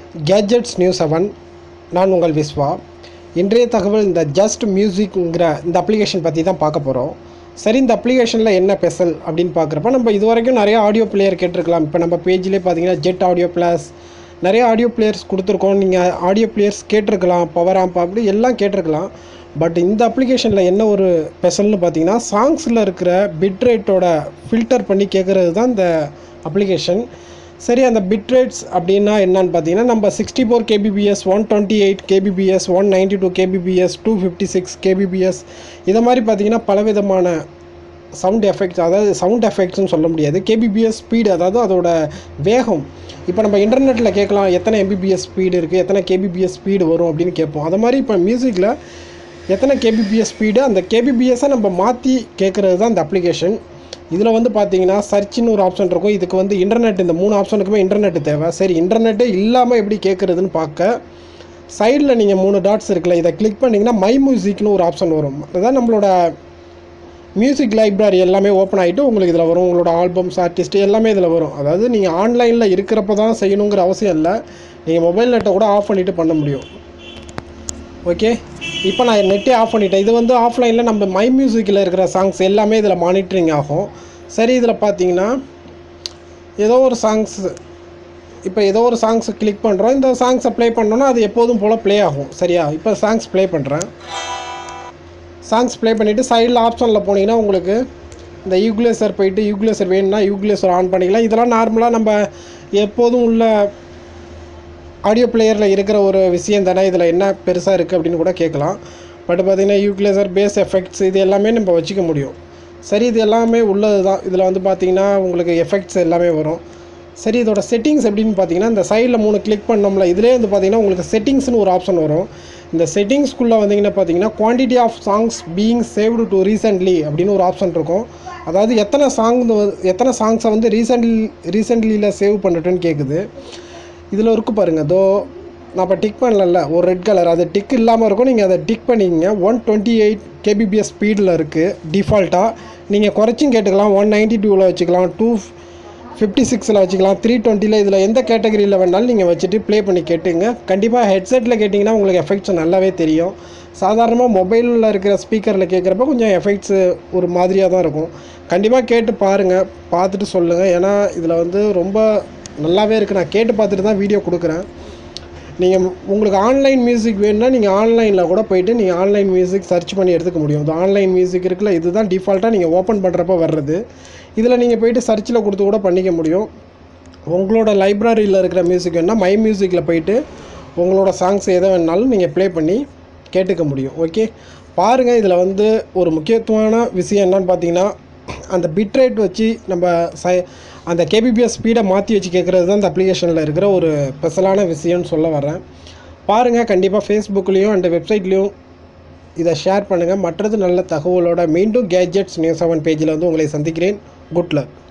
gadgets news seven நான் உங்கள் விஸ்வா இன்றைய தகவல் இந்த ஜஸ்ட் மியூசிக்ங்கிற இந்த அப்ளிகேஷன் பற்றி தான் பார்க்க போகிறோம் சரி இந்த அப்ளிகேஷனில் என்ன ஸ்பெஷல் அப்படின்னு பார்க்குறப்ப நம்ம இது வரைக்கும் நிறைய ஆடியோ பிளேயர் கேட்டிருக்கலாம் இப்போ நம்ம பேஜ்லேயே பார்த்தீங்கன்னா ஜெட் ஆடியோ ப்ளஸ் நிறைய ஆடியோ பிளேயர்ஸ் கொடுத்துருக்கோம் நீங்கள் ஆடியோ பிளேயர்ஸ் கேட்டிருக்கலாம் பவர் ஆம்ப் அப்படி எல்லாம் கேட்டிருக்கலாம் பட் இந்த அப்ளிகேஷனில் என்ன ஒரு ஸ்பெஷல்னு பார்த்தீங்கன்னா சாங்ஸில் இருக்கிற பிட் ரேட்டோட ஃபில்டர் பண்ணி கேட்குறது தான் இந்த அப்ளிகேஷன் சரி அந்த பிட் ரேட்ஸ் அப்படின்னா என்னன்னு பார்த்தீங்கன்னா நம்ம sixty four kbps one twenty eight kbps one ninety two kbps two fifty six kbps இதை மாதிரி பார்த்தீங்கன்னா பலவிதமான சவுண்ட் எஃபெக்ட்ஸ் அதாவது சவுண்ட் எஃபெக்ட்ஸ்னு சொல்ல முடியாது கேபிபிஎஸ் ஸ்பீடு அதாவது அதோட வேகம் இப்போ நம்ம இன்டர்நெட்டில் கேட்கலாம் எத்தனை எம்பிபிஎஸ் ஸ்பீடு இருக்குது எத்தனை கேபிபிஎஸ் ஸ்பீடு வரும் அப்படின்னு கேட்போம் அது மாதிரி இப்போ மியூசிக்கில் எத்தனை கேபிபிஎஸ் ஸ்பீடு அந்த கேபிபிஎஸ்ஸை நம்ம மாற்றி கேட்குறது தான் இந்த அப்ளிகேஷன் இதில் வந்து பார்த்தீங்கன்னா சர்ச்னு ஒரு ஆப்ஷன் இருக்கும் இதுக்கு வந்து இன்டர்நெட் இந்த மூணு ஆப்ஷனுக்குமே இன்டர்நெட் தேவை சரி இன்டர்நெட்டே இல்லாமல் எப்படி கேட்குறதுன்னு பார்க்க சைடில் நீங்கள் மூணு டாட்ஸ் இருக்குல்ல இதை கிளிக் பண்ணிங்கன்னா மை மியூசிக்னு ஒரு ஆப்ஷன் வரும் அதுதான் நம்மளோட மியூசிக் லைப்ரரி எல்லாமே ஓப்பன் ஆகிட்டு உங்களுக்கு இதில் வரும் உங்களோட ஆல்பம்ஸ் ஆர்டிஸ்ட் எல்லாமே இதில் வரும் அதாவது நீங்கள் ஆன்லைனில் இருக்கிறப்ப தான் செய்யணுங்கிற அவசியம் இல்லை நீங்கள் மொபைல் நெட்டை கூட ஆஃப் பண்ணிவிட்டு பண்ண முடியும் ஓகே இப்போ நான் நெட்டே ஆஃப் பண்ணிட்டேன் இது வந்து ஆஃப்லைனில் நம்ம மை மியூசிக்கில் இருக்கிற சாங்ஸ் எல்லாமே இதில் மானிட்டரிங் ஆகும் சரி இதில் பார்த்தீங்கன்னா ஏதோ ஒரு சாங்ஸ் இப்போ ஏதோ ஒரு சாங்ஸ் கிளிக் பண்ணுறோம் இந்த சாங்ஸை ப்ளே பண்ணோன்னா அது எப்போதும் போல் ப்ளே ஆகும் சரியா இப்போ சாங்ஸ் ப்ளே பண்ணுறேன் சாங்ஸ் ப்ளே பண்ணிவிட்டு சைடில் ஆப்ஷனில் போனீங்கன்னா உங்களுக்கு இந்த யூகுலேசர் போயிட்டு யூகுலேசர் வேணும்னா யூகுலேசர் ஆன் பண்ணிக்கலாம் இதெல்லாம் நார்மலாக நம்ம எப்போதும் உள்ள ஆடியோ பிளேயரில் இருக்கிற ஒரு விஷயம் தானே இதில் என்ன பெருசாக இருக்குது அப்படின்னு கூட கேட்கலாம் பட் பார்த்திங்கன்னா யூக்லேசர் பேஸ் எஃபெக்ட்ஸ் இது எல்லாமே நம்ம வச்சுக்க முடியும் சரி இது எல்லாமே உள்ளது தான் இதில் வந்து பார்த்திங்கன்னா உங்களுக்கு எஃபெக்ட்ஸ் எல்லாமே வரும் சரி இதோட செட்டிங்ஸ் எப்படின்னு பார்த்தீங்கன்னா இந்த சைடில் மூணு கிளிக் பண்ணோம்ல இதிலே வந்து பார்த்திங்கன்னா உங்களுக்கு செட்டிங்ஸ்னு ஒரு ஆப்ஷன் வரும் இந்த செட்டிங்ஸ்குள்ளே வந்தீங்கன்னா பார்த்தீங்கன்னா quantity of songs being saved to recently அப்படின்னு ஒரு ஆப்ஷன் இருக்கும் அதாவது எத்தனை சாங் எத்தனை சாங்ஸை வந்து ரீசெண்ட்லி ரீசெண்ட்லியில் சேவ் பண்ணட்டுன்னு கேட்குது இதில் இருக்கு பாருங்கள் தோ நான் இப்போ டிக் பண்ணல ஒரு ரெட் கலர் அது டிக் இல்லாமல் இருக்கும் நீங்கள் அதை டிக் பண்ணிக்கங்க ஒன் டுவெண்ட்டி எயிட் கேபிபிஎஸ் ஸ்பீடில் இருக்குது டிஃபால்ட்டாக நீங்கள் குறைச்சும் கேட்டுக்கலாம் ஒன் நைன்ட்டி டூவில் வச்சுக்கலாம் டூ ஃபிஃப்டி சிக்ஸில் வச்சுக்கலாம் த்ரீ டுவெண்ட்டியில் இதில் எந்த கேட்டகரியில் வேணாலும் நீங்கள் வச்சுட்டு ப்ளே பண்ணி கேட்டுங்க கண்டிப்பாக ஹெட்செட்டில் கேட்டிங்கன்னா உங்களுக்கு எஃபெக்ட்ஸ் நல்லாவே தெரியும் சாதாரணமாக மொபைலில் இருக்கிற ஸ்பீக்கரில் கேட்குறப்ப கொஞ்சம் எஃபெக்ட்ஸு ஒரு மாதிரியாக தான் இருக்கும் கண்டிப்பாக கேட்டு பாருங்கள் பார்த்துட்டு சொல்லுங்கள் ஏன்னா இதில் வந்து ரொம்ப நல்லாவே இருக்குது நான் கேட்டு பார்த்துட்டு தான் வீடியோ கொடுக்குறேன் நீங்கள் உங்களுக்கு ஆன்லைன் மியூசிக் வேணும்னா நீங்கள் ஆன்லைனில் கூட போயிட்டு நீங்கள் ஆன்லைன் மியூசிக் சர்ச் பண்ணி எடுத்துக்க முடியும் இது ஆன்லைன் மியூசிக் இருக்குல்ல இதுதான் டிஃபால்ட்டாக நீங்கள் ஓப்பன் பண்ணுறப்ப வர்றது இதில் நீங்கள் போயிட்டு சர்ச்சில் கொடுத்து கூட பண்ணிக்க முடியும் உங்களோட லைப்ரரியில் இருக்கிற மியூசிக் வேணால் மை மியூசிக்கில் போயிட்டு உங்களோட சாங்ஸ் எதை வேணாலும் நீங்கள் ப்ளே பண்ணி கேட்டுக்க முடியும் ஓகே பாருங்கள் இதில் வந்து ஒரு முக்கியத்துவமான விஷயம் என்னன்னு பார்த்தீங்கன்னா அந்த பிட் ரேட் வச்சு நம்ம சை அந்த கேபிபிஎஸ் ஸ்பீடை மாற்றி வச்சு கேட்குறது தான் இந்த அப்ளிகேஷனில் இருக்கிற ஒரு ஸ்பெஷலான விஷயம்னு சொல்ல வரேன் பாருங்கள் கண்டிப்பாக ஃபேஸ்புக்லேயும் அண்ட் வெப்சைட்லேயும் இதை ஷேர் பண்ணுங்கள் மற்றது நல்ல தகவலோட மீண்டும் கேஜெட்ஸ் நியூஸ் செவன் பேஜில் வந்து உங்களை சந்திக்கிறேன் குட் லக்